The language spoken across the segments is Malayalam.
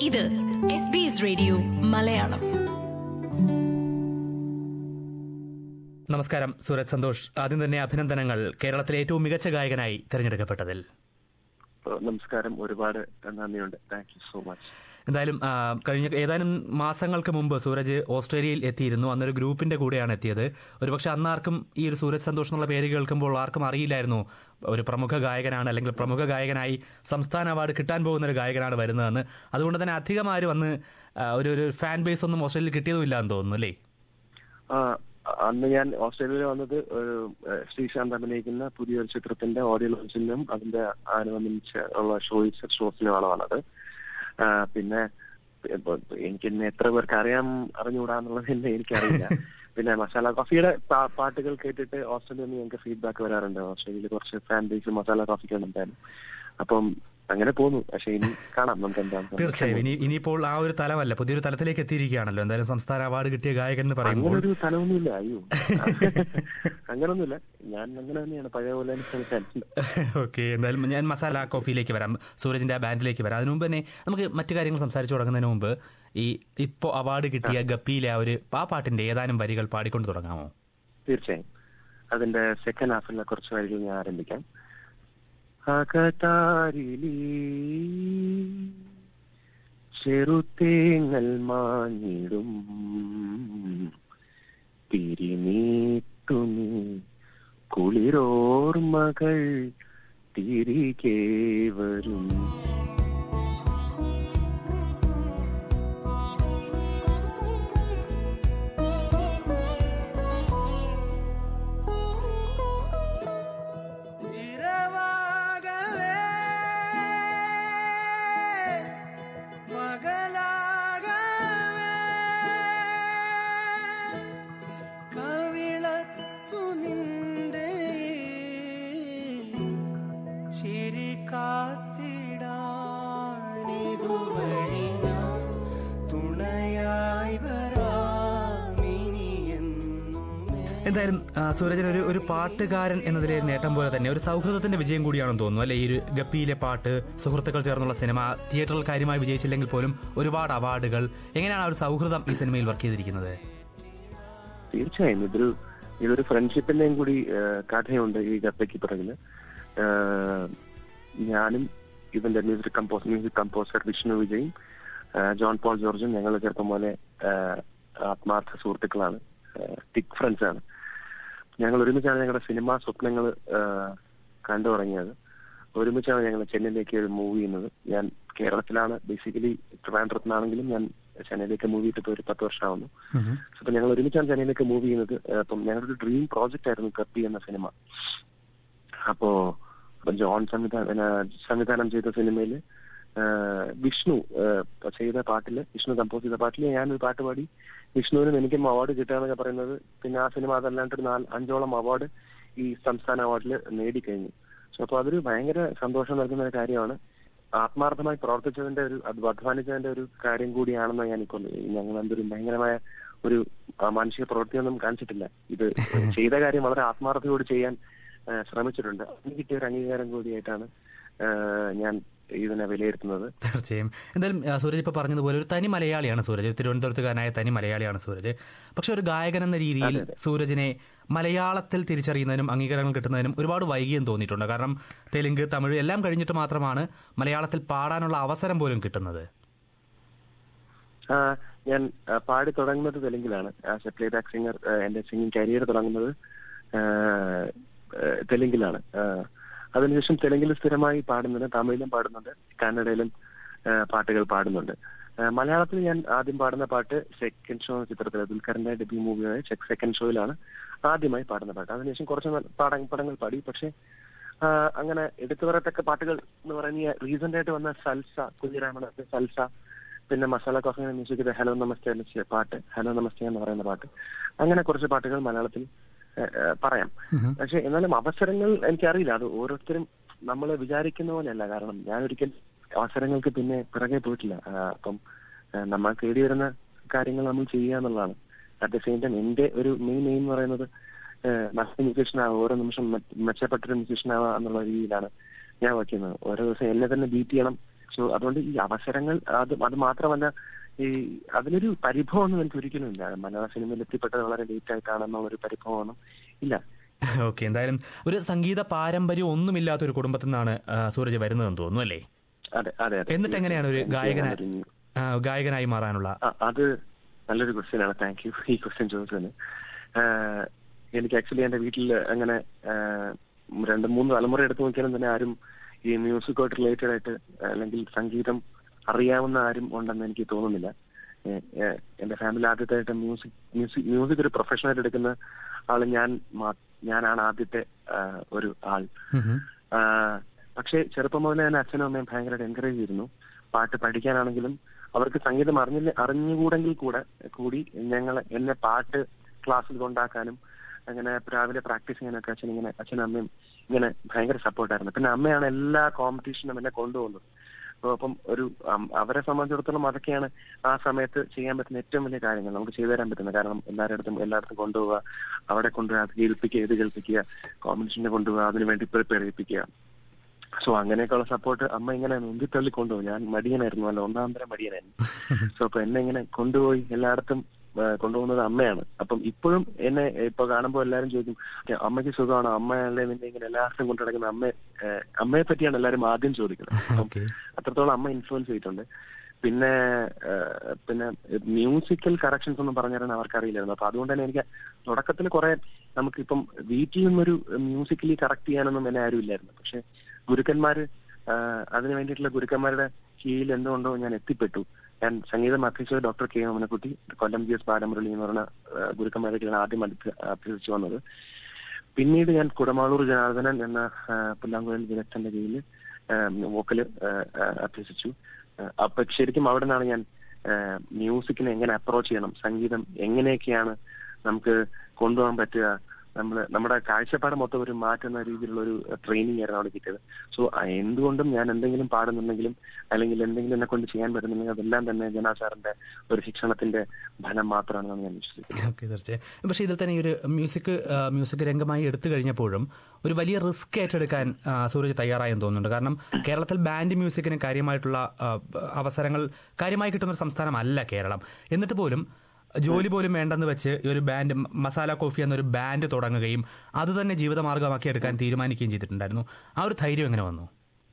ഇത് S B S radio Malayalam നമസ്കാരം സൂരജ് സന്തോഷ് ആദ്യം തന്നെ അഭിനന്ദനങ്ങൾ കേരളത്തിലെ ഏറ്റവും മികച്ച ഗായകനായി തിരഞ്ഞെടുക്കപ്പെട്ടതിൽ നമസ്കാരം ഒരുപാട് നന്ദിയുണ്ട് താങ്ക് യു സോ മച്ച് എന്തായാലും ആ, കഴിഞ്ഞ ഏതാനും മാസങ്ങൾക്ക് മുമ്പ് സൂരജ് ഓസ്ട്രേലിയയിൽ എത്തിയിരുന്നു അന്നൊരു ഗ്രൂപ്പിന്റെ കൂടെയാണ് എത്തിയത് ഒരുപക്ഷെ അന്നാർക്കും ഈ ഒരു സൂരജ് സന്തോഷ് എന്നുള്ള പേര് കേൾക്കുമ്പോൾ ആർക്കും അറിയില്ലായിരുന്നു ഒരു പ്രമുഖ ഗായകനാണ് അല്ലെങ്കിൽ പ്രമുഖ ഗായകനായി സംസ്ഥാന അവാർഡ് കിട്ടാൻ പോകുന്ന ഒരു ഗായകനാണ് വരുന്നതെന്ന് അതുകൊണ്ട് തന്നെ അധികം ആരും അന്ന് ആ, ഒരു ഒരു ഫാൻ ബേസ് ഒന്നും ഓസ്ട്രേലിയയിൽ കിട്ടിയതുമില്ല എന്ന് തോന്നുന്നു അല്ലേ ആ, അന്ന് ഞാൻ ഓസ്ട്രേലിയയിൽ വന്നത് ഒരു ഏഹ്, ശ്രീശാന്ത് അഭിനയിക്കുന്ന പുതിയൊരു ചിത്രത്തിന്റെ ഓഡിയോ ലോഞ്ചിനും അതിന്റെ അനുബന്ധിച്ച് ഉള്ള ഷോയിസ് ഷോസിനുമാണ് വന്നത് ആ, പിന്നെ ഇപ്പൊ എനിക്ക് ഇന്ന് എത്ര പേർക്ക് അറിയാം അറിഞ്ഞുകൂടാന്നുള്ളത് എന്നെ എനിക്കറിയില്ല പിന്നെ മസാല കോഫിയുടെ പാ- പാട്ടുകൾ കേട്ടിട്ട് ഓസ്ട്രേലിയയിൽ നിന്ന് ഞങ്ങൾക്ക് ഫീഡ്ബാക്ക് വരാറുണ്ട് ഓസ്ട്രേലിയയിൽ കുറച്ച് ഫാൻ ബേസ് മസാല കോഫിക്ക് ഉണ്ടായിരുന്നു അപ്പം അങ്ങനെ പോന്നു പക്ഷെ ഇനി കാണാം നമുക്ക് എന്താ തീർച്ചയായും ഇനി ഇനിയിപ്പോൾ ആ ഒരു തലമല്ല പുതിയൊരു തലത്തിലേക്ക് എത്തിയിരിക്കുകയാണല്ലോ എന്തായാലും സംസ്ഥാന അവാർഡ് കിട്ടിയ ഗായകൻ എന്ന് അങ്ങനെ പറയുമ്പോൾ ഒരു തലമൊന്നുമില്ല അയ്യോ അങ്ങനൊന്നുമില്ല ഞാൻ അങ്ങനെ തന്നെയാണ് പഴയ പോലെ തന്നെ സംസാരിച്ചത് ഓക്കെ എന്തായാലും ഞാൻ മസാല കോഫിയിലേക്ക് വരാം സൂരജിന്റെ ആ ബാൻഡിലേക്ക് വരാം അതിനു മുമ്പ് തന്നെ നമുക്ക് മറ്റു കാര്യങ്ങൾ സംസാരിച്ചു തുടങ്ങുന്നതിന് മുമ്പ് ഈ ഇപ്പോ അവാർഡ് കിട്ടിയ ഗപ്പിയിലെ ആ ഒരു ആ പാട്ടിന്റെ ഏതാനും വരികൾ പാടിക്കൊണ്ട് തുടങ്ങാമോ തീർച്ചയായും അതിന്റെ സെക്കൻഡ് ഹാഫിലെ കുറച്ച് വരികൾ ഞാൻ ആരംഭിക്കാം അകതാരിലി ചെറുത്തേങ്ങൽ മാഞ്ഞിടും തിരിനീട്ടുമീ കുളിരോർമകൾ തിരികെ വരും இரவாகவே பகலாகவே കവിളത്തു നിന്റെ ചിരി കാത്തിടാനിതുവഴി ഞാൻ തുണയായി വരാമിനി എന്നുമേ എന്തായാലും ആ, സൂരജൻ ഒരു ഒരു പാട്ടുകാരൻ എന്നതിലെ നേട്ടം പോലെ തന്നെ ഒരു സൗഹൃദത്തിന്റെ വിജയം കൂടിയാണെന്ന് തോന്നുന്നു അല്ലെ ഈ ഒരു ഗപ്പിയിലെ പാട്ട് സുഹൃത്തുക്കൾ ചേർന്നുള്ള സിനിമ തിയേറ്ററിൽ കാര്യമായി വിജയിച്ചില്ലെങ്കിൽ പോലും ഒരുപാട് അവാർഡുകൾ എങ്ങനെയാണ് ആ ഒരു സൗഹൃദം ഈ സിനിമയിൽ വർക്ക് ചെയ്തിരിക്കുന്നത് തീർച്ചയായും ഇതൊരു ഇതൊരു ഫ്രണ്ട്ഷിപ്പിന്റെയും കൂടി ആ, കഥയുണ്ട് ഈ ഗപ്പയ്ക്ക് പിറകില് ആ, ഞാനും ഇവന്റെ music compose music composer Vishnu വിജയും ആ, ജോൺ പോൾ ജോർജും ഞങ്ങൾ ചെറുപ്പം പോലെ ആ, ആത്മാർത്ഥ സുഹൃത്തുക്കളാണ് തിക് ഫ്രണ്ട്സ് ആണ് ഞങ്ങൾ ഒരുമിച്ചാണ് ഞങ്ങളുടെ സിനിമാ സ്വപ്നങ്ങൾ കണ്ടു തുടങ്ങിയത് ഒരുമിച്ചാണ് ഞങ്ങൾ ചെന്നൈയിലേക്ക് ഒരു മൂവ് ചെയ്യുന്നത് ഞാൻ കേരളത്തിലാണ് ബേസിക്കലി ട്രിവാൻഡ്രത്തിനാണെങ്കിലും ഞാൻ ചെന്നൈയിലേക്ക് മൂവ് ചെയ്തിട്ട് ഒരു പത്ത് വർഷമാവുന്നു അപ്പൊ ഞങ്ങൾ ഒരുമിച്ചാണ് ചെന്നൈയിലേക്ക് മൂവ് ചെയ്യുന്നത് ഏഹ് അപ്പം ഞങ്ങളുടെ ഒരു ഡ്രീം പ്രോജക്റ്റ് ആയിരുന്നു കപ്പി എന്ന സിനിമ അപ്പോ അപ്പൊ ജോൺ സംവിധാനം സംവിധാനം ചെയ്ത സിനിമയില് ഏഹ് വിഷ്ണു ഏഹ് ചെയ്ത പാട്ടില് വിഷ്ണു കമ്പോസ് ചെയ്ത പാട്ടില് ഞാനൊരു പാട്ട് പാടി വിഷ്ണുവിനും എനിക്കും അവാർഡ് കിട്ടുകയെന്നൊക്കെ പറയുന്നത് പിന്നെ ആ സിനിമ അതല്ലാണ്ട് ഒരു നാല് അഞ്ചോളം അവാർഡ് ഈ സംസ്ഥാന അവാർഡിൽ നേടിക്കഴിഞ്ഞു സോ അപ്പൊ അതൊരു ഭയങ്കര സന്തോഷം നൽകുന്ന ഒരു കാര്യമാണ് ആത്മാർത്ഥമായി പ്രവർത്തിച്ചതിന്റെ ഒരു അത് അധ്വാനിച്ചതിന്റെ ഒരു കാര്യം കൂടിയാണെന്ന് ഞാൻ ഇപ്പോൾ ഞങ്ങൾ എന്തൊരു ഭയങ്കരമായ ഒരു ആ, മാനുഷിക പ്രവൃത്തിയൊന്നും കാണിച്ചിട്ടില്ല ഇത് ചെയ്ത കാര്യം വളരെ ആത്മാർത്ഥതയോട് ചെയ്യാൻ ആ, ശ്രമിച്ചിട്ടുണ്ട് അതിന് കിട്ടിയ ഒരു അംഗീകാരം കൂടിയായിട്ടാണ് ആ, ഞാൻ ഇതിനെ വിലയിരുത്തുന്നത് തീർച്ചയായും എന്തായാലും ആ, സൂരജ് ഇപ്പോൾ പറഞ്ഞതുപോലെ ഒരു തനി മലയാളിയാണ് സൂരജ് തിരുവനന്തപുരത്തുകാരനായ തനി മലയാളിയാണ് സൂരജ് പക്ഷെ ഒരു ഗായകൻ എന്ന രീതിയിൽ അതെ, അതെ. സൂരജിനെ മലയാളത്തിൽ തിരിച്ചറിയുന്നതിനും അംഗീകാരങ്ങൾ കിട്ടുന്നതിനും ഒരുപാട് വൈകിയെന്ന് തോന്നിയിട്ടുണ്ട് കാരണം തെലുങ്ക് തമിഴ് എല്ലാം കഴിഞ്ഞിട്ട് മാത്രമാണ് മലയാളത്തിൽ പാടാനുള്ള അവസരം പോലും കിട്ടുന്നത് ആ, ഞാൻ ആ, പാടി തുടങ്ങുന്നത് തെലുങ്കിലാണ് as a playback singer എന്റെ സിംഗിങ് കരിയർ തുടങ്ങുന്നത് ആ, ആ, തെലുങ്കിലാണ് ആ, അതിനുശേഷം തെലുങ്കിൽ സ്ഥിരമായി പാടുന്നുണ്ട് തമിഴിലും പാടുന്നുണ്ട് കന്നഡയിലും ആ, പാട്ടുകൾ പാടുന്നുണ്ട് ആ, മലയാളത്തിൽ ഞാൻ ആദ്യം പാടുന്ന പാട്ട് സെക്കൻഡ് ഷോ എന്ന ചിത്രത്തിൽ ദുൽഖറിന്റെ ഡെബ്യൂ മൂവിയായ സെക്കൻഡ് ഷോയിലാണ് ആദ്യമായി പാടുന്ന പാട്ട് അതിനുശേഷം കുറച്ച് നല്ല പാട- പടങ്ങൾ പാടി പക്ഷെ ആ, അങ്ങനെ എടുത്തു പറയത്തക്ക പാട്ടുകൾ എന്ന് പറയുന്ന റീസെന്റ് ആയിട്ട് വന്ന സൽസ കുഞ്ഞിരാമണത്തെ സൽസ പിന്നെ Masala Coffee music hello namaste എന്ന ചെ- പാട്ട് ഹലോ നമസ്തേ എന്ന് പറയുന്ന പാട്ട് അങ്ങനെ കുറച്ച് പാട്ടുകൾ മലയാളത്തിൽ ഏ, ഏ, പറയാം പക്ഷെ എന്നാലും അവസരങ്ങൾ എനിക്കറിയില്ല അത് ഓരോരുത്തരും നമ്മൾ വിചാരിക്കുന്ന പോലെയല്ല കാരണം ഞാൻ ഒരിക്കൽ അവസരങ്ങൾക്ക് പിന്നെ പിറകെ പോയിട്ടില്ല ആ, അപ്പം ഏ, നമ്മൾ തേടി വരുന്ന കാര്യങ്ങൾ നമ്മൾ ചെയ്യുക എന്നുള്ളതാണ് അറ്റ് ദ സെയിം ടൈം എന്റെ ഒരു മെയിൻ എയിം എന്ന് പറയുന്നത് ഏ, നല്ല മ്യൂസീഷ്യൻ ആവുക ഓരോ നിമിഷം മെ- മെച്ചപ്പെട്ടൊരു മ്യൂസീഷ്യൻ ആവുക എന്നുള്ള രീതിയിലാണ് ഞാൻ വയ്ക്കുന്നത് ഓരോ ദിവസം എന്നെ തന്നെ ബീറ്റ് ചെയ്യണം സോ അതുകൊണ്ട് ഈ അവസരങ്ങൾ അത് അത് മാത്രമല്ല ഈ അതിനൊരു പരിഭവമൊന്നും എനിക്ക് ഒരിക്കലും ഇല്ല മലയാള സിനിമയിൽ എത്തിപ്പെട്ടത് വളരെ ലേറ്റ് ആയിട്ടാണെന്നുള്ളൊരു പരിഭവമൊന്നും ഇല്ല ഓക്കെ എന്തായാലും ഒരു സംഗീത പാരമ്പര്യം ഒന്നുമില്ലാത്ത ഒരു കുടുംബത്തിൽ നിന്നാണ് ആ, സൂരജ് വരുന്നതെന്ന് തോന്നുന്നു അല്ലേ അതെ അതെ അതെ എന്നിട്ട് എങ്ങനെയാണ് ഒരു എനിക്ക് ഗായകനായി അങ്ങനൊരു- ആ, ഗായകനായി മാറാനുള്ള ആ, അത് നല്ലൊരു ക്വസ്റ്റ്യൻ ആണ് താങ്ക് യു ഈ ക്വസ്റ്റ്യൻ ചോദിച്ചതിന് ആഹ് എനിക്ക് ആക്ച്വലി എന്റെ വീട്ടിൽ അങ്ങനെ ആഹ് രണ്ട് മൂന്ന് തലമുറ എടുത്ത് നോക്കിയാലും തന്നെ ആരും ഈ മ്യൂസിക്കുമായിട്ട് റിലേറ്റഡ് ആയിട്ട് അല്ലെങ്കിൽ സംഗീതം അറിയാവുന്ന ആരും ഉണ്ടെന്ന് എനിക്ക് തോന്നുന്നില്ല ഏഹ് ഏഹ് എന്റെ ഫാമിലി ആദ്യത്തായിട്ട് മ്യൂസിക് മ്യൂസിക് മ്യൂസിക് ഒരു പ്രൊഫഷണൽ എടുക്കുന്ന ആള് ഞാൻ മാ- ഞാനാണ് ആദ്യത്തെ ആഹ് ഒരു ആൾ ഉം. ആഹ് പക്ഷേ ചെറുപ്പം മുതലേ തന്നെ അച്ഛനും അമ്മയും ഭയങ്കരമായിട്ട് എൻകറേജ് ചെയ്തിരുന്നു പാട്ട് പഠിക്കാനാണെങ്കിലും അവർക്ക് സംഗീതം അറിഞ്ഞില്ല അറിഞ്ഞുകൂടെങ്കിൽ കൂടെ കൂടി ഞങ്ങൾ എന്നെ പാട്ട് ക്ലാസ്സിൽ കൊണ്ടാക്കാനും അങ്ങനെ രാവിലെ പ്രാക്ടീസ് ചെയ്യാനൊക്കെ അച്ഛൻ ഇങ്ങനെ അച്ഛനും അമ്മയും ഇങ്ങനെ ഭയങ്കര സപ്പോർട്ടായിരുന്നു പിന്നെ അമ്മയാണ് എല്ലാ കോമ്പറ്റീഷനും എന്നെ കൊണ്ടുപോകുന്നത് അപ്പൊ അപ്പം ഒരു അം- അവരെ സംബന്ധിച്ചിടത്തോളം അതൊക്കെയാണ് ആ സമയത്ത് ചെയ്യാൻ പറ്റുന്ന ഏറ്റവും വലിയ കാര്യങ്ങൾ നമുക്ക് ചെയ്തു തരാൻ പറ്റുന്നത് കാരണം എല്ലാവരുടെ എല്ലായിടത്തും കൊണ്ടുപോവുക അവിടെ കൊണ്ടുപോയി അത് കേൾപ്പിക്കുക ഇത് കേൾപ്പിക്കുക കോമ്പറ്റീഷന് കൊണ്ടുപോവുക അതിനു വേണ്ടി പ്രിപ്പയർ ചെയ്യിപ്പിക്കുക സോ അങ്ങനെയൊക്കെയുള്ള സപ്പോർട്ട് അമ്മ ഇങ്ങനെ മുന്തിത്തള്ളി കൊണ്ടുപോകും ഞാൻ മടിയനായിരുന്നു അല്ല ഒന്നാം തരം മടിയനായിരുന്നു സോ അപ്പൊ എന്നെ ഇങ്ങനെ കൊണ്ടുപോയി എല്ലായിടത്തും ആ, കൊണ്ടുപോകുന്നത് അമ്മയാണ് അപ്പം ഇപ്പോഴും എന്നെ ഇപ്പൊ കാണുമ്പോൾ എല്ലാവരും ചോദിക്കും "ഏ, അമ്മയ്ക്ക് സുഖമാണോ അമ്മയല്ലേ നിന്നെ ഇങ്ങനെ എല്ലാവർക്കും കൊണ്ടു നടക്കുന്ന അമ്മ ഏ, അമ്മയെ പറ്റിയാണ് എല്ലാവരും ആദ്യം ചോദിക്കുന്നത് അപ്പം ഓക്കെ അത്രത്തോളം അമ്മ ഇൻഫ്ലുവൻസ് ചെയ്തിട്ടുണ്ട് പിന്നെ ആ, പിന്നെ മ്യൂസിക്കൽ കറക്ഷൻസ് ഒന്നും പറഞ്ഞുതരാൻ അവർക്ക് അറിയില്ലായിരുന്നു അപ്പൊ അതുകൊണ്ട് തന്നെ എനിക്ക് തുടക്കത്തിൽ കുറെ നമുക്കിപ്പം വീട്ടിൽ നിന്നൊരു മ്യൂസിക്കലി കറക്റ്റ് ചെയ്യാനൊന്നും എന്നെ ആരും ഇല്ലായിരുന്നു പക്ഷെ ഗുരുക്കന്മാര് ആ, അതിനു വേണ്ടിയിട്ടുള്ള ഗുരുക്കന്മാരുടെ കീഴിൽ എന്തുകൊണ്ടോ ഞാൻ എത്തിപ്പെട്ടു ഞാൻ സംഗീതം അഭ്യസിച്ചത് doctor K Omanakutty Kollam G S Balamurali എന്ന് പറഞ്ഞ ആ, ഗുരുക്കന്മാരുടെ കീഴിലാണ് ആദ്യം അടുത്ത് അഭ്യസിച്ചു വന്നത് പിന്നീട് ഞാൻ കുടമാളൂർ ജനാർദ്ദനൻ എന്ന ആ, പുല്ലാങ്കുഴൽ വിദഗ്ധന്റെ കീഴിൽ വോക്കല് അഭ്യസിച്ചു ആ, അപ്പൊ ശരിക്കും അവിടെ നിന്നാണ് ഞാൻ മ്യൂസിക്കിനെ എങ്ങനെ അപ്രോച്ച് ചെയ്യണം സംഗീതം എങ്ങനെയൊക്കെയാണ് നമുക്ക് കൊണ്ടുപോകാൻ പറ്റുക നമ്മള് നമ്മുടെ കാഴ്ചപ്പാട് മൊത്തം ഒരു മാറ്റുന്ന രീതിയിലുള്ള ഒരു ട്രെയിനിങ് ആയിരുന്നു അവിടെ കിട്ടിയത് സോ എന്തുകൊണ്ടും ഞാൻ എന്തെങ്കിലും പാടുന്നുണ്ടെങ്കിലും അല്ലെങ്കിൽ എന്തെങ്കിലും എന്നെ കൊണ്ട് ചെയ്യാൻ പറ്റുന്നുണ്ടെങ്കിൽ അതെല്ലാം തന്നെ ജനാ സാറിന്റെ ഒരു ശിക്ഷണത്തിന്റെ ഫലം മാത്രമാണെന്നാണ് ഞാൻ വിശ്വസിക്കുന്നത് ഓക്കെ തീർച്ചയായും പക്ഷേ ഇതിൽ തന്നെ ഈ ഒരു മ്യൂസിക് ആ, മ്യൂസിക് രംഗമായി എടുത്തു കഴിഞ്ഞപ്പോഴും ഒരു വലിയ റിസ്ക് ഏറ്റെടുക്കാൻ ആ, സൂരജ് തയ്യാറായെന്ന് തോന്നുന്നുണ്ട് കാരണം കേരളത്തിൽ ബാൻഡ് മ്യൂസിക്കിന് കാര്യമായിട്ടുള്ള ആ, അവസരങ്ങൾ കാര്യമായി കിട്ടുന്ന ഒരു സംസ്ഥാനമല്ല കേരളം എന്നിട്ട് പോലും ജോലി പോലും വേണ്ടെന്ന് വെച്ച് ഈ ഒരു ബാൻഡ് മസാല കോഫി എന്നൊരു ബാൻഡ് തുടങ്ങുകയും അത് തന്നെ ജീവിതമാർഗമാക്കി എടുക്കാൻ തീരുമാനിക്കുകയും ചെയ്തിട്ടുണ്ടായിരുന്നു ആ ഒരു ധൈര്യം എങ്ങനെ വന്നു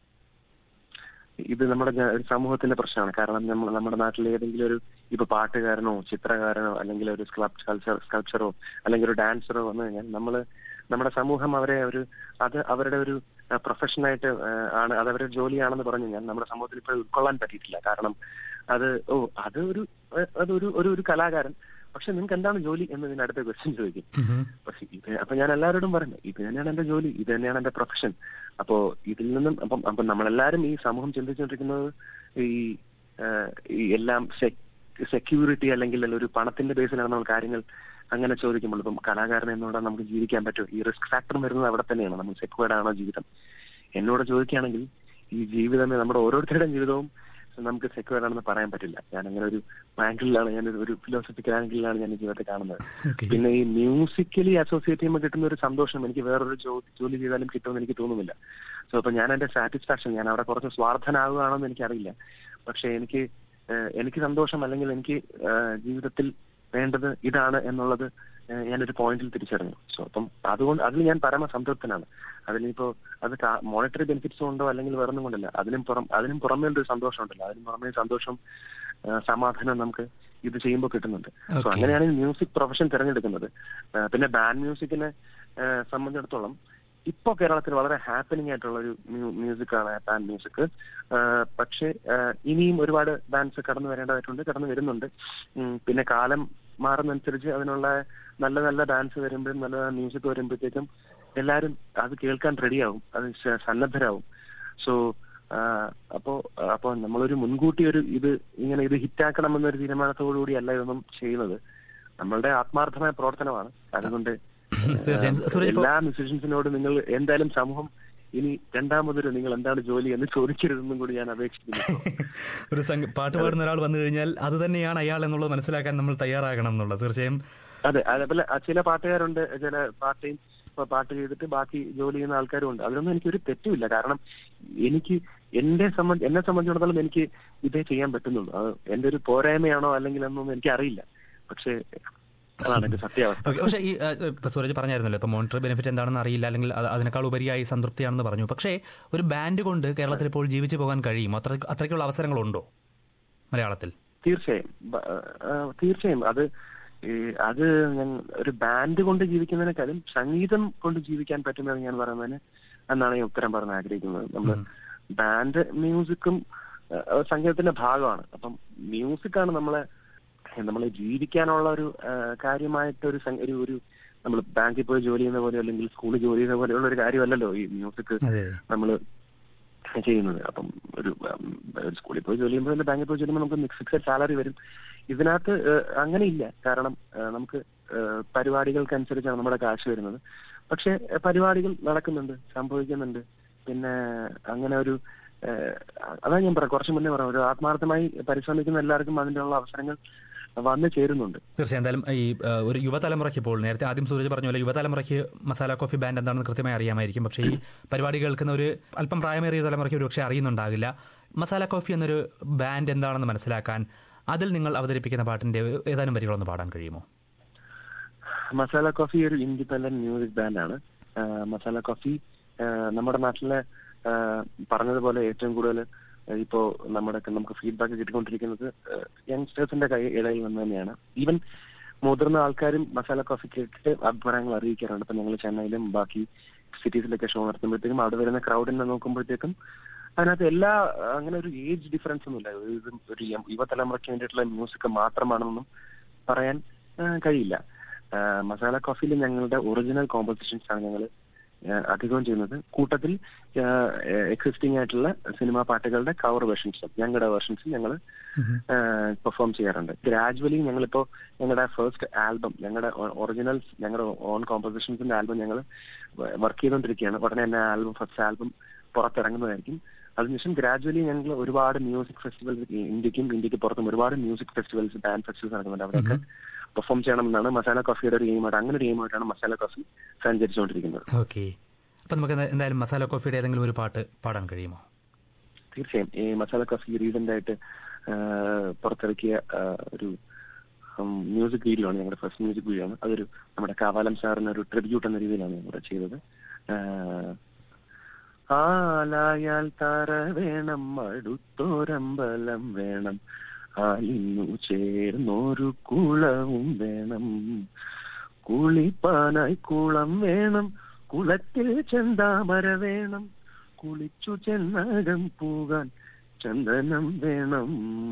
ഇത് നമ്മുടെ ജ- ഒരു സമൂഹത്തിന്റെ പ്രശ്നമാണ് കാരണം നമ്മൾ നമ്മുടെ നാട്ടിൽ ഏതെങ്കിലും ഒരു ഇപ്പൊ പാട്ടുകാരനോ ചിത്രകാരനോ അല്ലെങ്കിൽ ഒരു സ്കൾപ്ചർ സ്കൾപ്ചറോ അല്ലെങ്കിൽ ഒരു ഡാൻസറോ വന്നു കഴിഞ്ഞാൽ നമ്മള് നമ്മുടെ സമൂഹം അവരെ ഒരു അത് അവരുടെ ഒരു പ്രൊഫഷനായിട്ട് ആണ് അത് അവരുടെ ജോലിയാണെന്ന് പറഞ്ഞു കഴിഞ്ഞാൽ നമ്മുടെ സമൂഹത്തിൽ ഇപ്പോൾ ഉൾക്കൊള്ളാൻ പറ്റിയിട്ടില്ല കാരണം അത് ഓ അത് ഒരു ഏഹ്, അതൊരു ഒരു ഒരു കലാകാരൻ പക്ഷെ നിങ്ങൾക്ക് എന്താണ് ജോലി എന്ന് ഇതിന് അടുത്ത ക്വസ്റ്റ്യൻ ചോദിക്കും പക്ഷെ ഇത് അപ്പൊ ഞാൻ എല്ലാവരോടും പറഞ്ഞു ഇത് തന്നെയാണ് എന്റെ ജോലി ഇത് തന്നെയാണ് എന്റെ പ്രൊഫഷൻ അപ്പോ ഇതിൽ നിന്നും അപ്പം അപ്പൊ നമ്മളെല്ലാരും ഈ സമൂഹം ചിന്തിച്ചുകൊണ്ടിരിക്കുന്നത് ഈ ആ, ഈ എല്ലാം സെക്യൂരിറ്റി അല്ലെങ്കിൽ ഒരു പണത്തിന്റെ ബേസിലാണ് നമ്മൾ കാര്യങ്ങൾ അങ്ങനെ ചോദിക്കുമ്പോൾ ഇപ്പം കലാകാരൻ എന്നോട് നമുക്ക് ജീവിക്കാൻ പറ്റും ഈ റിസ്ക് ഫാക്ടർ വരുന്നത് അവിടെ തന്നെയാണ് നമ്മൾ സെക്യൂർഡ് ആണോ ജീവിതം എന്നോട് ചോദിക്കുകയാണെങ്കിൽ ഈ ജീവിതം നമ്മുടെ ഓരോരുത്തരുടെയും ജീവിതവും നമുക്ക് സെക്യൂർ ആണെന്ന് പറയാൻ പറ്റില്ല ഞാൻ അങ്ങനെ ഒരു ആംഗിളിലാണ് ഞാൻ ഒരു ഫിലോസഫിക്കൽ ആംഗിളിലാണ് ഞാൻ ഈ ജീവിതത്തെ കാണുന്നത് Okay. പിന്നെ ഈ മ്യൂസിക്കലി അസോസിയേറ്റ് ചെയ്യുമ്പോൾ കിട്ടുന്ന ഒരു സന്തോഷം എനിക്ക് വേറൊരു ജോ- ജോലി ചെയ്താലും കിട്ടുമെന്ന് എനിക്ക് തോന്നുന്നില്ല സോ അപ്പൊ ഞാൻ എന്റെ സാറ്റിസ്ഫാക്ഷൻ ഞാൻ അവിടെ കുറച്ച് സ്വാർത്ഥനാകുകയാണെന്ന് എനിക്കറിയില്ല പക്ഷെ എനിക്ക് ഏഹ്, എനിക്ക് സന്തോഷം അല്ലെങ്കിൽ എനിക്ക് ഏഹ്, ജീവിതത്തിൽ വേണ്ടത് ഇതാണ് എന്നുള്ളത് ഏഹ്, ഞാനൊരു പോയിന്റിൽ തിരിച്ചറിഞ്ഞു സോ അപ്പം അതുകൊണ്ട് അതിൽ ഞാൻ പരമ സംതൃപ്തനാണ് അതിലിപ്പോ അത് മോണിറ്ററി ബെനിഫിറ്റ്സ് കൊണ്ടോ അല്ലെങ്കിൽ വേറൊന്നും കൊണ്ടല്ല അതിനും പുറം അതിനും പുറമേ ഒരു സന്തോഷം ഉണ്ടല്ലോ അതിനും പുറമേ സന്തോഷം ഏഹ്, സമാധാനം നമുക്ക് ഇത് ചെയ്യുമ്പോൾ കിട്ടുന്നുണ്ട് സോ Okay. അങ്ങനെയാണ് ഈ മ്യൂസിക് പ്രൊഫഷൻ തിരഞ്ഞെടുക്കുന്നത് ഏഹ്, പിന്നെ ബാൻഡ് മ്യൂസിക്കിനെ ഏഹ്, സംബന്ധിച്ചിടത്തോളം ഇപ്പോ കേരളത്തിൽ വളരെ ഹാപ്പനിങ് ആയിട്ടുള്ള ഒരു മ്യൂസിക് ആണ് ബാൻഡ് മ്യൂസിക് പക്ഷേ ഏഹ്, ഇനിയും ഒരുപാട് ബാൻഡ്സ് കടന്നു വരേണ്ടതായിട്ടുണ്ട് കടന്നു വരുന്നുണ്ട് ഉം, പിന്നെ കാലം മാറുന്നതനുസരിച്ച് അതിനുള്ള നല്ല നല്ല ഡാൻസ് വരുമ്പോഴും നല്ല മ്യൂസിക് വരുമ്പോഴത്തേക്കും എല്ലാരും അത് കേൾക്കാൻ റെഡിയാവും അത് സ- സന്നദ്ധരാവും സോ അപ്പോ അപ്പോ നമ്മളൊരു മുൻകൂട്ടി ഒരു ഇത് ഇങ്ങനെ ഇത് ഹിറ്റാക്കണമെന്നൊരു തീരുമാനത്തോടു കൂടി അല്ല ഇതൊന്നും ചെയ്യുന്നത് നമ്മളുടെ ആത്മാർത്ഥമായ പ്രവർത്തനമാണ് അതുകൊണ്ട് തീർച്ചയായും. സൂരജ് ഇപ്പോ- എല്ലാ മ്യൂസീഷ്യൻസിനോട് നിങ്ങൾ എന്തായാലും സമൂഹം ഇനി രണ്ടാമതൊരു നിങ്ങൾ എന്താണ് ജോലി എന്ന് ചോദിക്കരുതെന്നും കൂടി ഞാൻ അപേക്ഷിക്കുന്നു ഒരു സംഗ- പാട്ട് പാടുന്ന ഒരാൾ വന്നു കഴിഞ്ഞാൽ അത് തന്നെയാണ് അയാൾ എന്നുള്ളത് മനസ്സിലാക്കാൻ നമ്മൾ തയ്യാറാകണം എന്നുള്ളത് തീർച്ചയായും അതെ അതേപോലെ അ- ചില പാട്ടുകാരുണ്ട് ചില പാർട്ട് ടൈം പാട്ട് ചെയ്തിട്ട് ബാക്കി ജോലി ചെയ്യുന്ന ആൾക്കാരും ഉണ്ട് അതിലൊന്നും എനിക്കൊരു തെറ്റുമില്ല കാരണം എനിക്ക് എന്നെ സംബന്ധി എന്നെ സംബന്ധിച്ചിടത്തോളം എനിക്ക് ഇതേ ചെയ്യാൻ പറ്റുന്നുള്ളൂ അത് എന്റെ ഒരു പോരായ്മയാണോ അല്ലെങ്കിൽ എന്നൊന്നും എനിക്ക് അറിയില്ല പക്ഷേ അതാണ് എന്റെ സത്യാവസ്ഥ ഓക്കെ പക്ഷേ ഈ ആ, ഇപ്പൊ സൂരജ് പറഞ്ഞായിരുന്നല്ലോ ഇപ്പൊ മോണിറ്ററി ബെനിഫിറ്റ് എന്താണെന്ന് അറിയില്ല അല്ലെങ്കിൽ അത് അതിനേക്കാൾ ഉപരിയായി സംതൃപ്തിയാണെന്ന് പറഞ്ഞു പക്ഷേ ഒരു ബാൻഡ് കൊണ്ട് കേരളത്തിൽ ഇപ്പോൾ ജീവിച്ചു പോകാൻ കഴിയും അത്ര അത്രയ്ക്കുള്ള അവസരങ്ങളുണ്ടോ മലയാളത്തിൽ തീർച്ചയായും ബ- ആ, തീർച്ചയായും അത് ഈ അത് ഞാൻ ഒരു ബാൻഡ് കൊണ്ട് ജീവിക്കുന്നതിനേക്കാളും സംഗീതം കൊണ്ട് ജീവിക്കാൻ പറ്റുമെന്ന് ഞാൻ പറയുന്നതിന് എന്നാണ് ഞാൻ ഉത്തരം പറയാൻ ആഗ്രഹിക്കുന്നത് നമ്മൾ ബാൻഡ് മ്യൂസിക്കും ആ, സംഗീതത്തിന്റെ ഭാഗമാണ് അപ്പം മ്യൂസിക്കാണ് നമ്മളെ നമ്മളെ ജീവിക്കാനുള്ള ഒരു ആ, കാര്യമായിട്ട് ഒരു സംഗ- ഒരു ഒരു നമ്മൾ ബാങ്കിൽ പോയി ജോലി ചെയ്യുന്ന പോലെ അല്ലെങ്കിൽ സ്കൂളിൽ ജോലി ചെയ്യുന്ന പോലെയുള്ള ഒരു കാര്യമല്ലല്ലോ ഈ മ്യൂസിക് അതെ നമ്മൾ ചെയ്യുന്നത് അപ്പം ഒരു ഉം, ഒരു സ്കൂളിൽ പോയി ജോലി ചെയ്യുമ്പോൾ അല്ലെങ്കിൽ ബാങ്കിൽ പോയി ജോലി ചെയ്യുമ്പോൾ നമുക്ക് ഫിക്സഡ് സാലറി വരും ഇതിനകത്ത് ഏഹ്, അങ്ങനെ ഇല്ല കാരണം ഏഹ്, നമുക്ക് ഏഹ്, പരിപാടികൾക്കനുസരിച്ചാണ് നമ്മുടെ കാശ് വരുന്നത് പക്ഷെ ഏഹ്, പരിപാടികൾ നടക്കുന്നുണ്ട് സംഭവിക്കുന്നുണ്ട് പിന്നെ അങ്ങനെ ഒരു ഏഹ്, അതാ ഞാൻ പറയാം കുറച്ച് മുന്നേ പറയാം ഒരു ആത്മാർത്ഥമായി പരിശ്രമിക്കുന്ന എല്ലാവർക്കും അതിനുള്ള അവസരങ്ങൾ വന്നു ചേരുന്നുണ്ട് തീർച്ചയായും എന്തായാലും ഈ ആ, ഒരു യുവതലമുറയ്ക്ക് ഇപ്പോൾ നേരത്തെ ആദ്യം സൂരജ് പറഞ്ഞ പോലെ യുവതലമുറയ്ക്ക് മസാല കോഫി ബാൻഡ് എന്താണെന്ന് കൃത്യമായി അറിയാമായിരിക്കും പക്ഷേ ഈ പരിപാടി കേൾക്കുന്ന ഒരു അല്പം പ്രായമേറിയ തലമുറയ്ക്ക് ഒരു പക്ഷേ അറിയുന്നുണ്ടാകില്ല മസാല കോഫി എന്നൊരു ബാൻഡ് എന്താണെന്ന് മനസ്സിലാക്കാൻ അതിൽ നിങ്ങൾ അവതരിപ്പിക്കുന്ന പാട്ടിന്റെ ഏതാനും വരികളൊന്ന് പാടാൻ കഴിയുമോ മസാല കോഫി ഒരു ഇൻഡിപെൻഡന്റ് മ്യൂസിക് ബാൻഡാണ് മസാല കോഫി ആ, നമ്മുടെ നാട്ടിലെ ആ, പറഞ്ഞതുപോലെ ഏറ്റവും കൂടുതൽ ഇപ്പോ നമ്മുടെ നമുക്ക് ഫീഡ്ബാക്ക് കിട്ടിക്കൊണ്ടിരിക്കുന്നത് യങ്സ്റ്റേഴ്സിന്റെ കൈ ഇടയിൽ നിന്ന് തന്നെയാണ് ഈവൻ മുതിർന്ന ആൾക്കാരും മസാല കോഫി കേട്ടിട്ട് അഭിപ്രായങ്ങൾ അറിയിക്കാറുണ്ട് ഇപ്പൊ ഞങ്ങൾ ചെന്നൈയിലും ബാക്കി സിറ്റീസിലൊക്കെ ഷോ നടത്തുമ്പോഴത്തേക്കും അവിടെ വരുന്ന ക്രൗഡിനെ നോക്കുമ്പോഴത്തേക്കും അതിനകത്ത് എല്ലാ അങ്ങനെ ഒരു ഏജ് ഡിഫറൻസ് ഒന്നുമില്ല ഇത് ഒരു യം- യുവതലമുറയ്ക്ക് വേണ്ടിയിട്ടുള്ള മ്യൂസിക് മാത്രമാണെന്നൊന്നും പറയാൻ ആ, കഴിയില്ല ആ, മസാല കോഫിയിൽ ഞങ്ങളുടെ ഒറിജിനൽ കോമ്പോസിഷൻസ് ആണ് ഞങ്ങൾ അധികവും ചെയ്യുന്നത് കൂട്ടത്തിൽ എക്സിസ്റ്റിംഗ് ആയിട്ടുള്ള സിനിമാ പാട്ടുകളുടെ കവർ വേർഷൻസും ഞങ്ങളുടെ വേർഷൻസും ഞങ്ങൾ പെർഫോം ചെയ്യാറുണ്ട് ഗ്രാജുവലി ഞങ്ങളിപ്പോ ഞങ്ങളുടെ ഫസ്റ്റ് ആൽബം ഞങ്ങളുടെ ഒറിജിനൽ ഞങ്ങളുടെ ഓൺ കോമ്പോസിഷൻസിന്റെ ആൽബം ഞങ്ങൾ വർക്ക് ചെയ്തുകൊണ്ടിരിക്കുകയാണ് ഉടനെ തന്നെ ആൽബം ഫസ്റ്റ് ആൽബം പുറത്തിറങ്ങുന്നതായിരിക്കും അതിനുശേഷം ഗ്രാജുവലി ഞങ്ങൾ ഒരുപാട് മ്യൂസിക് ഫെസ്റ്റിവൽസ് ഇന്ത്യക്കും ഇന്ത്യക്ക് പുറത്തും ഒരുപാട് മ്യൂസിക് ഫെസ്റ്റിവൽസ് ബാൻഡ് ഫെസ്റ്റിവൽസ് നടക്കുന്നുണ്ട് അവിടെയൊക്കെ പെർഫോം ചെയ്യണമെന്നാണ് മസാല കോഫിയുടെ ഒരു എയിമായിട്ട് അങ്ങനെ ഒരു എയിമായിട്ടാണ് മസാല കോഫി സഞ്ചരിച്ചുകൊണ്ടിരിക്കുന്നത് ഓക്കെ അപ്പൊ നമുക്ക് എന്താ- എന്തായാലും മസാല കോഫിയുടെ ഏതെങ്കിലും ഒരു പാട്ട് പാടാൻ കഴിയുമോ തീർച്ചയായും ഈ മസാല കോഫി റീസെന്റ് ആയിട്ട് ആ, പുറത്തിറക്കിയ ആ, ഒരു മ്യൂസിക് വീഡിയോ ആണ് ഞങ്ങളുടെ ഫസ്റ്റ് മ്യൂസിക് വീഡിയോ ആണ് അതൊരു നമ്മുടെ കാവാലം സാറിന് ഒരു ട്രിബ്യൂട്ട് എന്ന രീതിയിലാണ് ഞങ്ങൾ ചെയ്തത് ആ, ആലായാൽ തറ വേണം അടുത്തോരമ്പലം വേണം ആലിന്നു ചേർന്നൊരു കുളവും വേണം കുളിപ്പാനായി കുളം വേണം കുളത്തിൽ ചെന്താമര വേണം കുളിച്ചു ചെന്നകം പോകാൻ ചന്ദനം വേണം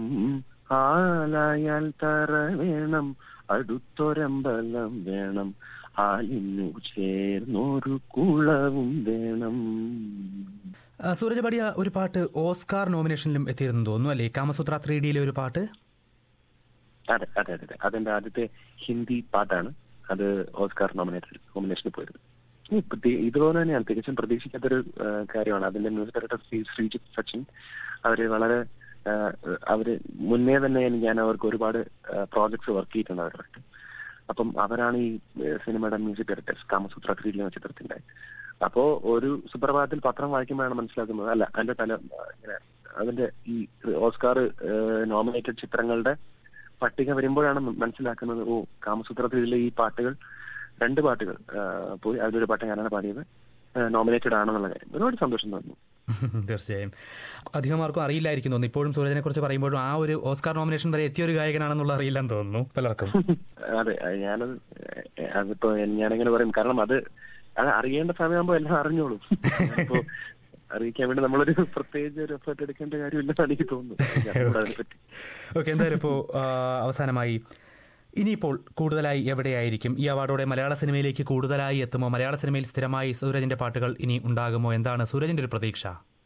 ആലായാൽ തറ വേണം അടുത്തൊരമ്പലം വേണം ആലിന്നു ചേർന്നൊരു കുളവും വേണം ആ, സൂരജ് പാടിയ ഒരു പാട്ട് ഓസ്കാർ നോമിനേഷനിലും എത്തിയിരുന്നു തോന്നുന്നു അല്ലേ കാമസൂത്ര ത്രീ ഡിയിലെ ഒരു പാട്ട് അതെ അതെ അതെ അതെ അതെന്റെ ആദ്യത്തെ ഹിന്ദി പാട്ടാണ് അത് ഓസ്കാർ നോമിനേറ്റഡ് നോമിനേഷനിൽ പോയത് ഈ പ്രതി- ഇതുപോലെ തന്നെയാണ് തികച്ചും പ്രതീക്ഷിക്കാത്തൊരു ആ, കാര്യമാണ് അതിന്റെ മ്യൂസിക് ഡയറക്ടർ ശ്രീ ശ്രീജിത്ത് സച്ചിൻ അവര് വളരെ ആ, അവര് മുന്നേ തന്നെ ഞാൻ അവർക്ക് ഒരുപാട് പ്രോജക്ട്സ് വർക്ക് ചെയ്തിട്ടുണ്ട് അവരുമായിട്ട് അപ്പം അവരാണ് ഈ ഏ, സിനിമയുടെ മ്യൂസിക് ഡയറക്ടേഴ്സ് കാമസൂത്ര ത്രീ എന്ന ചിത്രത്തിന്റെ അപ്പോ ഒരു സുപ്രഭാതത്തിൽ പത്രം വായിക്കുമ്പോഴാണ് മനസ്സിലാക്കുന്നത് അല്ല അതിന്റെ തല ഇങ്ങനെ അതിന്റെ ഈ ഓസ്കാർ നോമിനേറ്റഡ് ചിത്രങ്ങളുടെ പട്ടിക വരുമ്പോഴാണ് മനസ്സിലാക്കുന്നത് ഓ കാമസൂത്രത്തിലെ ഈ പാട്ടുകൾ രണ്ട് പാട്ടുകൾ ആ, പോയി അതിലൊരു പാട്ട് ഞാനാണ് പാടിയത് നോമിനേറ്റഡ് ആണെന്നുള്ള കാര്യം ഒരുപാട് സന്തോഷം തോന്നുന്നു തീർച്ചയായും അധികം ആർക്കും അറിയില്ലായിരിക്കും തോന്നുന്നു ഇപ്പോഴും സൂരജിനെ കുറിച്ച് പറയുമ്പോഴും ആ ഒരു ഓസ്കാർ നോമിനേഷൻ വരെ എത്തിയ ഒരു ഗായകനാണെന്നുള്ള അറിയില്ലെന്ന് തോന്നുന്നു പലർക്കും അതെ അത് ഞാനത് ഏ, അതിപ്പോ ഞാനെങ്ങനെ പറയും കാരണം അത് അത് അറിയേണ്ട സമയമാകുമ്പോ എല്ലാം അറിഞ്ഞോളും അപ്പോ അറിയിക്കാൻ വേണ്ടി നമ്മളൊരു പ്രത്യേകിച്ച് ഒരു എഫേർട്ട് എടുക്കേണ്ട കാര്യമില്ലെന്ന് എനിക്ക് തോന്നുന്നു ഞാനോട് അതിനെപ്പറ്റി ഓക്കെ എന്തായാലും ഇപ്പോൾ അവസാനമായി ഇനിയിപ്പോൾ കൂടുതലായി എവിടെയായിരിക്കും ഈ അവാർഡോടെ മലയാള സിനിമയിലേക്ക് കൂടുതലായി എത്തുമോ മലയാള സിനിമയിൽ സ്ഥിരമായി സൂരജിന്റെ പാട്ടുകൾ ഇനി ഉണ്ടാകുമോ എന്താണ് സൂരജിന്റെ ഒരു പ്രതീക്ഷ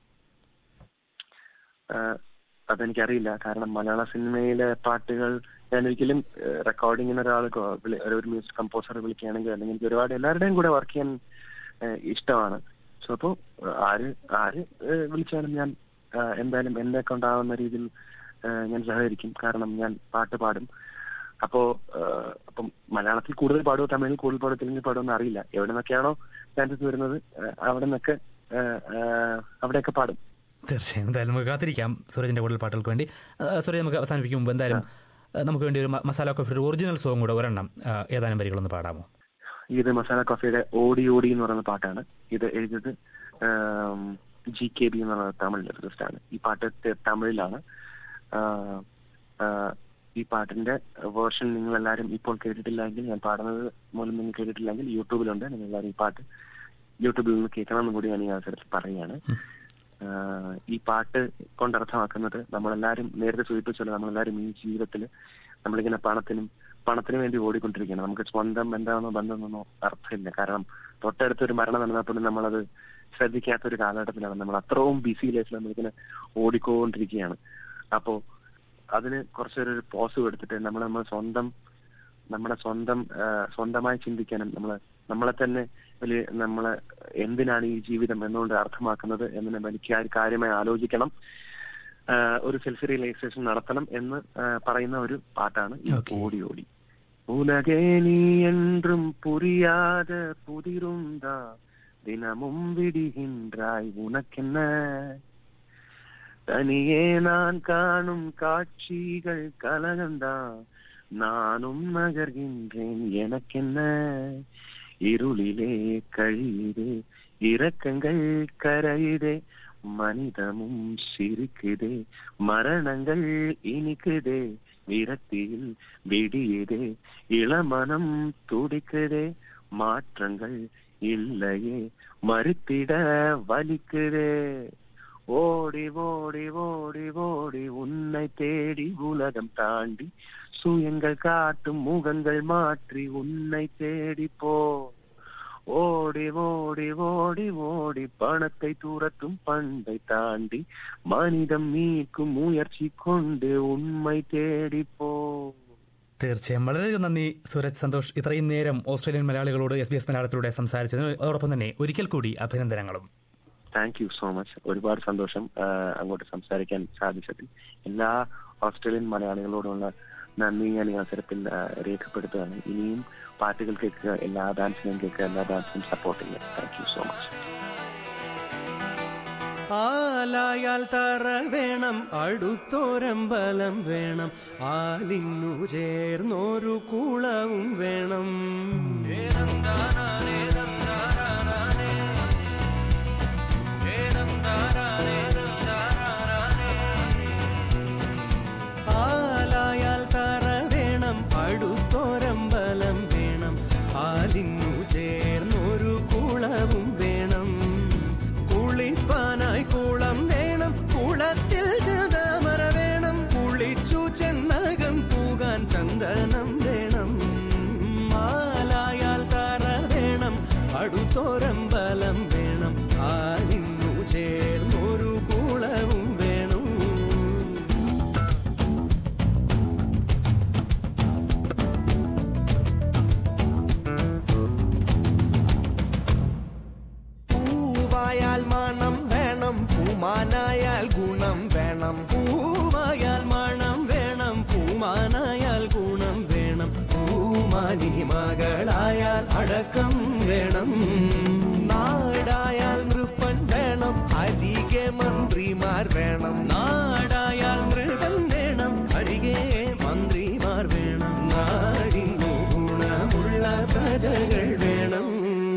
ആഹ് അതെനിക്കറിയില്ല കാരണം മലയാള സിനിമയിലെ പാട്ടുകൾ ഞാൻ ഒരിക്കലും റെക്കോർഡിങ്ങിന് ഒരാൾ ഒരു മ്യൂസിക് കമ്പോസർ വിളിക്കുകയാണെങ്കിൽ അല്ലെങ്കിൽ എനിക്ക് ഒരുപാട് എല്ലാവരുടെയും കൂടെ വർക്ക് ചെയ്യാൻ ആഹ് ഇഷ്ടമാണ് സോ അപ്പോ ആര് ആര് ആഹ് വിളിച്ചാലും ഞാൻ ആഹ് എന്തായാലും എന്നെ കൊണ്ടാവുന്ന രീതിയിൽ ആഹ് ഞാൻ സഹകരിക്കും കാരണം ഞാൻ പാട്ട് പാടും അപ്പോ ആഹ് അപ്പം മലയാളത്തിൽ കൂടുതൽ പാടുമോ തമിഴിൽ കൂടുതൽ പാടുമോ തെലുങ്കിൽ പാടുമോ എന്ന് അറിയില്ല എവിടെ നിന്നൊക്കെയാണോ ചാൻസസ് വരുന്നത് ആഹ് അവിടെ നിന്നൊക്കെ ആഹ് ആഹ് അവിടെയൊക്കെ പാടും തീർച്ചയായും എന്തായാലും നമുക്ക് കാത്തിരിക്കാം സൂരജിന്റെ കൂടുതൽ പാട്ടുകൾക്ക് വേണ്ടി ആ, സൂരജ് നമുക്ക് അവസാനിപ്പിക്കും മുമ്പ് എന്തായാലും ആ, നമുക്ക് വേണ്ടി ഒരു മ- മസാല കോഫിയുടെ ഒറിജിനൽ സോങ് കൂടെ ഒരെണ്ണം ആ, ഏതാനും വരികളൊന്ന് പാടാമോ ഇത് മസാല കോഫിയുടെ ഓടി ഓടി എന്ന് പറയുന്ന പാട്ടാണ് ഇത് എഴുതിയത് ജി കെ ബി എന്ന് പറയുന്ന തമിഴ് ലിറിസിസ്റ്റ് ആണ് ഈ പാട്ട് ത- തമിഴിലാണ് ആ, ആ, ഈ പാട്ടിന്റെ വേർഷൻ നിങ്ങൾ എല്ലാവരും ഇപ്പോൾ കേട്ടിട്ടില്ലെങ്കിൽ ഞാൻ പാടുന്നത് മൂലം നിങ്ങൾ കേട്ടിട്ടില്ലെങ്കിൽ യൂട്യൂബിലുണ്ട് നിങ്ങൾ എല്ലാവരും ഈ പാട്ട് യൂട്യൂബിൽ നിന്ന് കേൾക്കണമെന്നും കൂടി ഞാൻ ഈ അവസരത്തിൽ പറയുകയാണ് ആ, ഈ പാട്ട് കൊണ്ട് അർത്ഥമാക്കുന്നത് നമ്മളെല്ലാരും നേരത്തെ സൂചിപ്പിച്ചല്ലോ നമ്മളെല്ലാരും ഈ ജീവിതത്തിൽ നമ്മളിങ്ങനെ പണത്തിനും പണത്തിന് വേണ്ടി ഓടിക്കൊണ്ടിരിക്കുകയാണ് നമുക്ക് സ്വന്തം എന്താണെന്നോ ബന്ധമെന്നോ അർത്ഥമില്ല കാരണം തൊട്ടടുത്തൊരു മരണം നടന്നപ്പോഴും നമ്മളത് ശ്രദ്ധിക്കാത്ത ഒരു കാലഘട്ടത്തിലാണ് നമ്മൾ അത്രയും ബിസി ലൈഫിൽ നമ്മളിങ്ങനെ ഓടിക്കൊണ്ടിരിക്കുകയാണ് അപ്പോ അതിന് കുറച്ചൊരു പോസ് എടുത്തിട്ട് നമ്മൾ നമ്മൾ സ്വന്തം നമ്മുടെ സ്വന്തം ആ, സ്വന്തമായി ചിന്തിക്കാനും നമ്മളെ നമ്മളെ തന്നെ വലിയ നമ്മളെ എന്തിനാണ് ഈ ജീവിതം എന്നുകൊണ്ട് അർത്ഥമാക്കുന്നത് എന്ന് എനിക്ക് ആ ഒരു കാര്യമായി ആലോചിക്കണം ആ, ഒരു സെൽഫ് റിയലൈസേഷൻ നടത്തണം എന്ന് ആ, പറയുന്ന ഒരു പാട്ടാണ് ഈ Okay. ഓടി ഓടി உலகே நீ என்றும் புரியாத புதிருந்தா தினமும் விடுகின்றாய் உனக்கென்ன தனியே நான் காணும் காட்சிகள் கலகந்தான் நானும் நகர்கின்றேன் எனக்கென்ன இருளிலே கழியுதே இரக்கங்கள் கரையுதே மனிதமும் சிரிக்குதே மரணங்கள் இனிக்குதே விரக்தியில் விடியுதே இளமனம் துடிக்குதே மாற்றங்கள் இல்லையே மறுத்திட வலிக்குதே ஓடி ஓடி ஓடி ஓடி உன்னை தேடி உலகம் தாண்டி சுயங்கள் காட்டும் முகங்கள் மாற்றி உன்னை தேடி போ ஓடி ஓடி ஓடி ஓடி பணத்தை துரத்தும் பண்டை தாண்டி மனிதம் மீட்கும் முயற்சி கொண்டு உண்மை தேடி போ തീർച്ചയായും വളരെയധികം നന്ദി സൂരജ് സന്തോഷ് ഇത്രയും നേരം ഓസ്ട്രേലിയൻ മലയാളികളോട് എസ് ബി എസ് മലയാളത്തിലൂടെ സംസാരിച്ചതിന് അതോടൊപ്പം തന്നെ ഒരിക്കൽ കൂടി അഭിനന്ദനങ്ങളും താങ്ക് യു സോ മച്ച് ഒരുപാട് സന്തോഷം ആ, അങ്ങോട്ട് സംസാരിക്കാൻ സാധിച്ചതിൽ എല്ലാ ഓസ്ട്രേലിയൻ മലയാളികളോടുള്ള നന്ദി ഞാൻ ഈ അവസരത്തിൽ ആ, രേഖപ്പെടുത്തുകയാണ് ഇനിയും പാട്ടുകൾ കേൾക്കുക എല്ലാ ഡാൻസിനും കേൾക്കുക എല്ലാ ഡാൻസിനും സപ്പോർട്ട് ചെയ്യുക താങ്ക് യു സോ മച്ച് ആലായാൽ തറ വേണം അടുത്തോരമ്പലം വേണം ആലിന്നു ചേർന്നൊരു കുളവും വേണം ആലായാൽ തറ വേണം അടുത്തോരമ്പലം വേണം ആലിന്നു ചേർന്നൊരു കുളവും വേണം കുളിപ്പാനായി കുളം വേണം കുളത്തിൽ ചതമര വേണം കുളിച്ചു ചെന്നകം പൂകാൻ ചന്ദനം വേണം മാലായാൽ തറ വേണം അടുത്തോരമ്പലം വേണം ആലിന്നു ചേർന്നൊരു കുളവും വേണം പൂവായാൽ മണം വേണം പൂമാനായാൽ ഗുണം വേണം പൂവായാൽ മണം വേണം പൂമാനായാൽ ഗുണം വേണം പൂമാനി മകളായാൽ അടക്കം വേണം നാടായാൽ നൃപ്പൻ വേണം അരികെ മന്ത്രിമാർ വേണം നാടായാൽ നൃപൻ വേണം അരികെ മന്ത്രിമാർ വേണം നാടിനു ഗുണമുള്ള പ്രജകൾ വേണം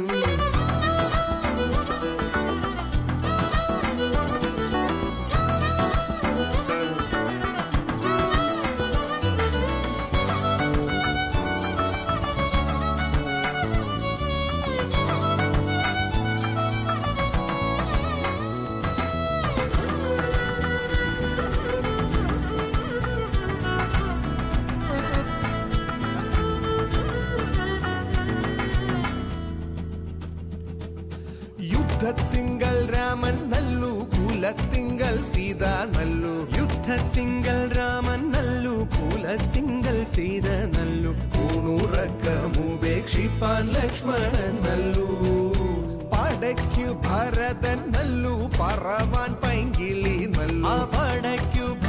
യുദ്ധത്തിങ്കൽ രാമൻ നല്ലു കുലത്തിങ്കൽ സീത നല്ലു യുദ്ധത്തിങ്കൽ രാമൻ നല്ലു കുലത്തിങ്കൽ സീത നല്ലു ൂണുറക്കമുപേക്ഷിപ്പാൻ ലക്ഷ്മണൻ നല്ലു പടയ്ക്കു ഭരതൻ നല്ലു പറവാൻ പൈങ്കിളി നല്ലു പടയ്ക്കു